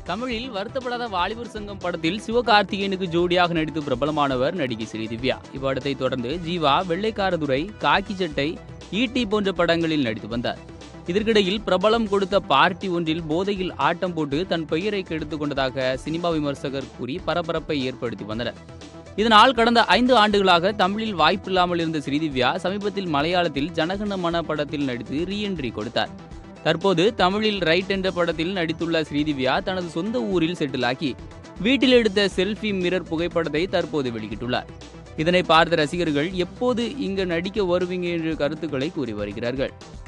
தமிழில் வருத்தப்படாத வாலிபர் சங்கம் படத்தில் சிவகார்த்திகேயனுக்கு ஜோடியாக நடித்து பிரபலமானவர் நடிகை ஸ்ரீதிவ்யா இப்படத்தை தொடர்ந்து ஜீவா வெள்ளைக்காரதுரை காக்கி சட்டை ஈட்டி போன்ற படங்களில் நடித்து வந்தார் இதற்கிடையில் பிரபலம் கொடுத்த பார்ட்டி ஒன்றில் போதையில் ஆட்டம் போட்டு தன் பெயரை கெடுத்துக் கொண்டதாக சினிமா விமர்சகர் கூறி பரபரப்பை ஏற்படுத்தி வந்தனர் இதனால் கடந்த ஐந்து ஆண்டுகளாக தமிழில் வாய்ப்பில்லாமல் இருந்த ஸ்ரீதிவ்யா சமீபத்தில் மலையாளத்தில் ஜனகணமன படத்தில் நடித்து ரீஎன்ட்ரி கொடுத்தார் தற்போது தமிழில் ரைட் என்ற படத்தில் நடித்துள்ள ஸ்ரீதிவ்யா தனது சொந்த ஊரில் செட்டில் ஆக்கி வீட்டில் எடுத்த செல்ஃபி மிரர் புகைப்படத்தை தற்போது வெளியிட்டுள்ளார் இதனை பார்த்த ரசிகர்கள் எப்போது இங்கு நடிக்க வருவீங்க என்ற கருத்துக்களை கூறி வருகிறார்கள்